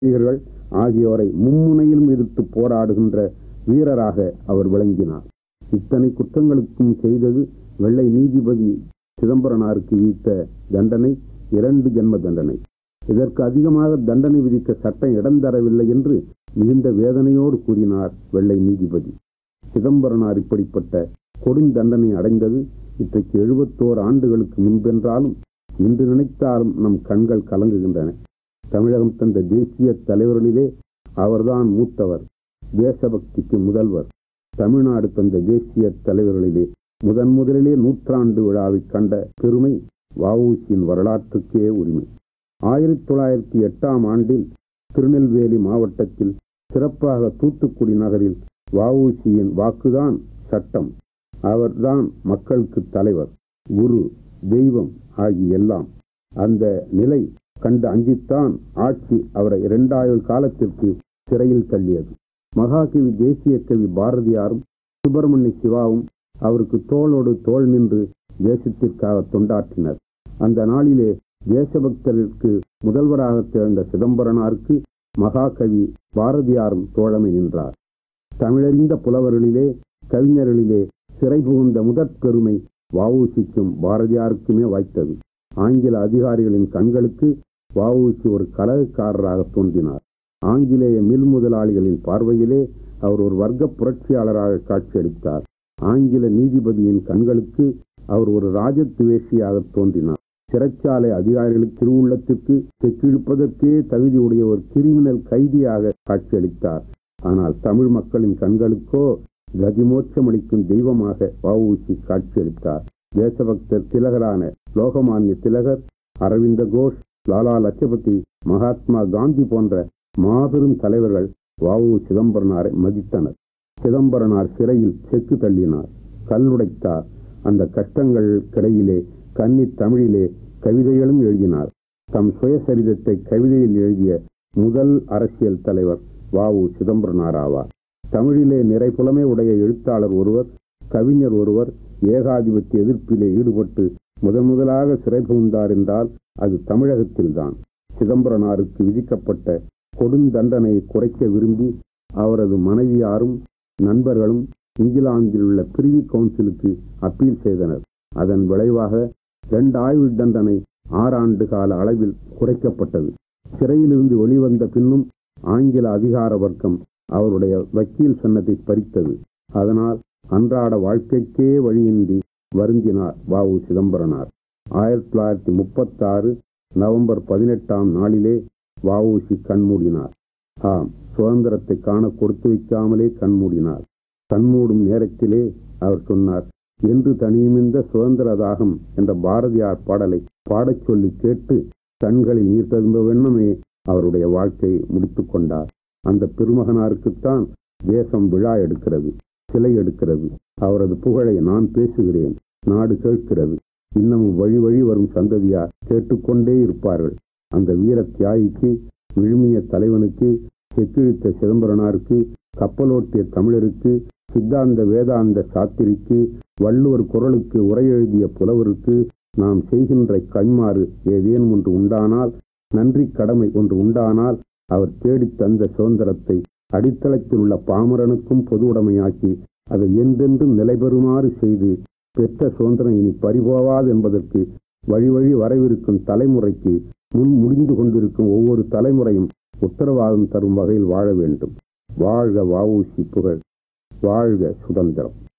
வீரர்கள் ஆகியோரை மும்முனையிலும் எதிர்த்து போராடுகின்ற வீரராக அவர் விளங்கினார் இத்தனை குற்றங்களுக்கும் செய்தது வெள்ளை நீதிபதி சிதம்பரனாருக்கு விதித்த தண்டனை இரண்டு ஜென்ம தண்டனை இதற்கு அதிகமாக தண்டனை விதிக்க சட்டம் இடம் தரவில்லை என்று மிகுந்த வேதனையோடு கூறினார் வெள்ளை நீதிபதி சிதம்பரனார் இப்படிப்பட்ட கொடுந்தண்டனை அடைந்தது இன்றைக்கு எழுபத்தோரு ஆண்டுகளுக்கு முன்பென்றாலும் இன்று நினைத்தாலும் நம் கண்கள் கலங்குகின்றன தமிழகம் தந்த தேசிய தலைவர்களிலே அவர்தான் மூத்தவர் தேசபக்திக்கு முதல்வர் தமிழ்நாடு தந்த தேசிய தலைவர்களிலே முதன் முதலிலே நூற்றாண்டு விழாவை கண்ட பெருமை வஉசியின் வரலாற்றுக்கே உரிமை ஆயிரத்தி தொள்ளாயிரத்தி எட்டாம் ஆண்டில் திருநெல்வேலி மாவட்டத்தில் சிறப்பாக தூத்துக்குடி நகரில் வஉசியின் வாக்குதான் சட்டம் அவர்தான் மக்களுக்கு தலைவர் குரு தெய்வம் ஆகிய எல்லாம் அந்த நிலை கண்டு அஞ்சித்தான் ஆட்சி அவரை இரண்டாயுள் காலத்திற்கு சிறையில் தள்ளியது மகாகவி தேசிய கவி பாரதியாரும் சுப்பிரமணிய சிவாவும் அவருக்கு தோளோடு தோள் நின்று தேசத்திற்காக தொண்டாற்றினர் அந்த நாளிலே தேசபக்தருக்கு முதல்வராக திகழ்ந்த சிதம்பரனாருக்கு மகாகவி பாரதியாரும் தோழமை நின்றார் தமிழறிந்த புலவர்களிலே கவிஞர்களிலே சிறை புகுந்த முதற் பெருமை வஉசிக்கும் பாரதியாருக்குமே வாய்த்தது ஆங்கில அதிகாரிகளின் கண்களுக்கு வஉசி ஒரு கலகக்காரராக தோன்றினார் ஆங்கிலேய மில் முதலாளிகளின் பார்வையிலே அவர் ஒரு வர்க்க புரட்சியாளராக காட்சியளித்தார் ஆங்கில நீதிபதியின் கண்களுக்கு அவர் ஒரு ராஜத்துவேஷியாக தோன்றினார் சிறைச்சாலை அதிகாரிகளுக்கு திருவுள்ளத்திற்கு செக்கிழுப்பதற்கே தகுதியுடைய ஒரு கிரிமினல் கைதியாக காட்சியளித்தார் ஆனால் தமிழ் மக்களின் கண்களுக்கோ கதிமோட்சமளிக்கும் தெய்வமாக வஉசி காட்சியளித்தார் தேசபக்தர் திலகரான லோகமானிய திலகர் அரவிந்த கோஷ் லாலா லட்சபதி மகாத்மா காந்தி போன்ற மாபெரும் தலைவர்கள் வஉ சிதம்பரனாரை மதித்தனர் சிதம்பரனார் சிறையில் செக்கு தள்ளினார் கல்லுடைத்தார் அந்த கஷ்டங்களுக்கிடையிலே கன்னி தமிழிலே கவிதைகளும் எழுதினார் தம் சுயசரிதத்தை கவிதையில் எழுதிய முதல் அரசியல் தலைவர் வஉ சிதம்பரனார் ஆவார் தமிழிலே நிறைபுலமே உடைய எழுத்தாளர் ஒருவர் கவிஞர் ஒருவர் ஏகாதிபத்திய எதிர்ப்பிலே ஈடுபட்டு முதன் முதலாக சிறை புகுந்தார் என்றால் அது தமிழகத்தில்தான் சிதம்பரனாருக்கு விதிக்கப்பட்ட கொடுந்தண்டனையை குறைக்க விரும்பி அவரது மனைவியாரும் நண்பர்களும் இங்கிலாந்தில் உள்ள பிரிவி கவுன்சிலுக்கு அப்பீல் செய்தனர் அதன் விளைவாக இரண்டு ஆயுள் தண்டனை ஆறாண்டு கால அளவில் குறைக்கப்பட்டது சிறையிலிருந்து வெளிவந்த பின்னும் ஆங்கில அதிகார வர்க்கம் அவருடைய வக்கீல் சன்னத்தை பறித்தது அதனால் அன்றாட வாழ்க்கைக்கே வழியின்றி வருந்தினார் வஉ சிதம்பரனார் ஆயிரத்தி தொள்ளாயிரத்தி முப்பத்தாறு நவம்பர் பதினெட்டாம் நாளிலே வஉசி கண்மூடினார் ஆம் சுதந்திரத்தை காண கொடுத்து வைக்காமலே கண்மூடினார் கண்மூடும் நேரத்திலே அவர் சொன்னார் என்று தனியுமிந்த சுதந்திர தாகம் என்ற பாரதியார் பாடலை பாடச் சொல்லி கேட்டு கண்களில் நீர் ததும்ப வண்ணமே அவருடைய வாழ்க்கையை முடித்துக் கொண்டார் அந்த பெருமகனாருக்குத்தான் தேசம் விழா எடுக்கிறது சிலை எடுக்கிறது அவரது புகழை நான் பேசுகிறேன் நாடு கேட்கிறது இன்னமும் வழி வழி வரும் சந்ததியார் கேட்டுக்கொண்டே இருப்பார்கள் அந்த வீர தியாகிக்கு விழுமிய தலைவனுக்கு செக்கிழித்த சிதம்பரனாருக்கு கப்பலோட்டிய தமிழருக்கு சித்தாந்த வேதாந்த சாத்திரிக்கு வள்ளுவர் குரலுக்கு உரை எழுதிய புலவருக்கு நாம் செய்கின்ற கைமாறு ஏதேனும் ஒன்று உண்டானால் நன்றி கடமை ஒன்று உண்டானால் அவர் தேடித் தந்த சுதந்திரத்தை அடித்தளத்தில் உள்ள பாமரனுக்கும் பொது உடைமையாக்கி அதை என்றென்றும் நிலைபெறுமாறு செய்து பெற்ற சுதந்திரம் இனி பறிபோவாது என்பதற்கு வழி வழி வரவிருக்கும் தலைமுறைக்கு முன் முடிந்து கொண்டிருக்கும் ஒவ்வொரு தலைமுறையும் உத்தரவாதம் தரும் வகையில் வாழ வேண்டும் வாழ்க வஉசி புகழ் வாழ்க சுதந்திரம்